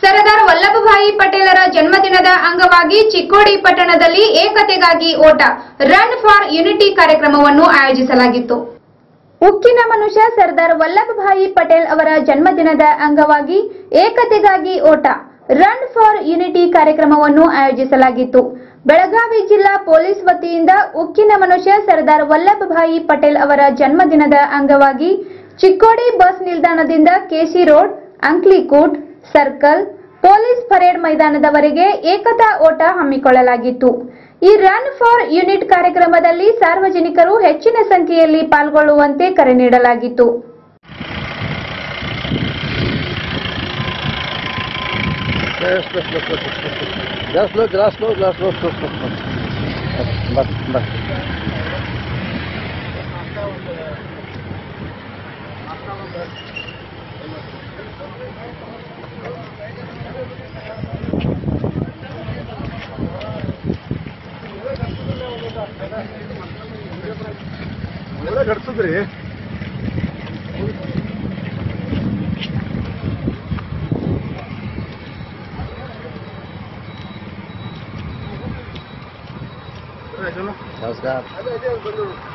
ಸರದಾರ್ ವಲ್ಲಭಭಾಯಿ ಪಟೇಲರ ಜನ್ಮದಿನದ ಅಂಗವಾಗಿ ಚಿಕ್ಕೋಡಿ ಪಟ್ಟಣದಲ್ಲಿ ಏಕತೆಗಾಗಿ ಓಟ ರನ್ ಫಾರ್ ಯುನಿಟಿ ಕಾರ್ಯಕ್ರಮವನ್ನು ಆಯೋಜಿಸಲಾಗಿತ್ತು ಉಕ್ಕಿನ ಮನುಷ್ಯ ಸರ್ದಾರ್ ವಲ್ಲಭಭಾಯಿ ಪಟೇಲ್ ಅವರ ಜನ್ಮದಿನದ ಅಂಗವಾಗಿ ಏಕತೆಗಾಗಿ ಓಟ ರನ್ ಫಾರ್ ಯುನಿಟಿ ಕಾರ್ಯಕ್ರಮವನ್ನು ಆಯೋಜಿಸಲಾಗಿತ್ತು ಬೆಳಗಾವಿ ಜಿಲ್ಲಾ ಪೊಲೀಸ್ ವತಿಯಿಂದ ಉಕ್ಕಿನ ಮನುಷ್ಯ ಸರ್ದಾರ್ ವಲ್ಲಭಭಾಯಿ ಪಟೇಲ್ ಅವರ ಜನ್ಮದಿನದ ಅಂಗವಾಗಿ ಚಿಕ್ಕೋಡಿ ಬಸ್ ನಿಲ್ದಾಣದಿಂದ KC road Ankalikut circle police parade ಮೈದಾನದವರೆಗೆ ಏಕತಾ ಓಟ ಹಮ್ಮಿಕೊಳ್ಳಲಾಗಿತ್ತು ಈ ರನ್ ಫಾರ್ ಯೂನಿಟ್ ಕಾರ್ಯಕ್ರಮದಲ್ಲಿ ಸಾರ್ವಜನಿಕರು ಹೆಚ್ಚಿನ ಸಂಖ್ಯೆಯಲ್ಲಿ ಪಾಲ್ಗೊಳ್ಳುವಂತೆ ಕರೆ ನೀಡಲಾಗಿತ್ತು Just look, look, look, look, look. Just look, just look, just look, look, look, look. Bak, bak. ಎಲ್ಲ ಕಟ್ತದ್ರಿ ನಮಸ್ಕಾರ